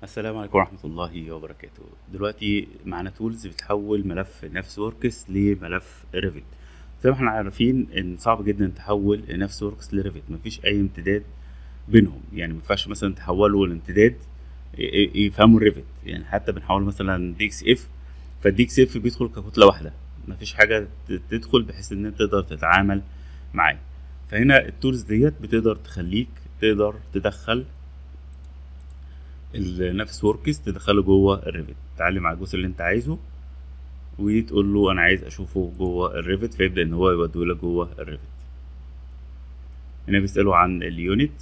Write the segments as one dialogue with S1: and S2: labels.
S1: السلام عليكم ورحمة الله وبركاته دلوقتي معانا تولز بتحول ملف نفس وركس لملف ريفت زي ما احنا عارفين ان صعب جدا تحول نفس وركس لريفت مفيش اي امتداد بينهم يعني مينفعش مثلا تحوله الامتداد يفهموا الريفت يعني حتى بنحوله مثلا دي اكس اف فالدي اكس اف بيدخل ككتلة واحدة مفيش حاجة تدخل بحيث ان انت تقدر تتعامل معاه فهنا التولز ديت بتقدر تخليك تقدر تدخل النفس وركس تدخله جوه الريفت تعلم على الجزء اللي انت عايزه وتقول له انا عايز اشوفه جوه الريفت فيبدا ان هو يوديه لك جوه الريفت هنا بيساله عن اليونت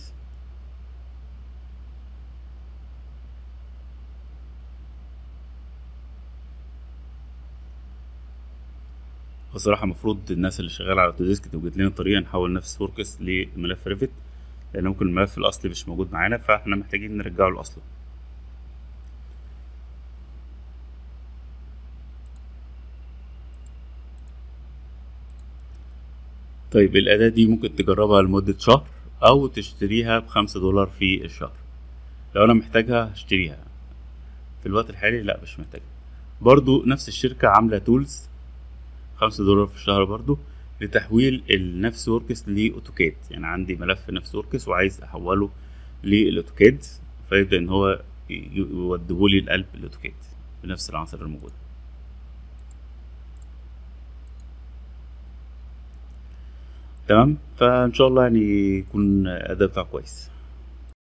S1: بصراحة المفروض الناس اللي شغالة على اوتوديسك توجد لنا طريقة نحول نفس وركس لملف ريفت لان ممكن الملف الاصلي مش موجود معانا فاحنا محتاجين نرجعه لاصله طيب الأداة دي ممكن تجربها لمدة شهر أو تشتريها بخمسة دولار في الشهر لو أنا محتاجها هشتريها في الوقت الحالي لأ مش محتاجها برضو نفس الشركة عاملة تولز خمسة دولار في الشهر برضو لتحويل النفس وركس لأوتوكاد يعني عندي ملف نفس وركس وعايز أحوله للأوتوكاد فيبدأ إن هو يوديهولي لقلب الأوتوكاد بنفس العناصر الموجودة تمام فان شاء الله يعني يكون الاداء بتاعه كويس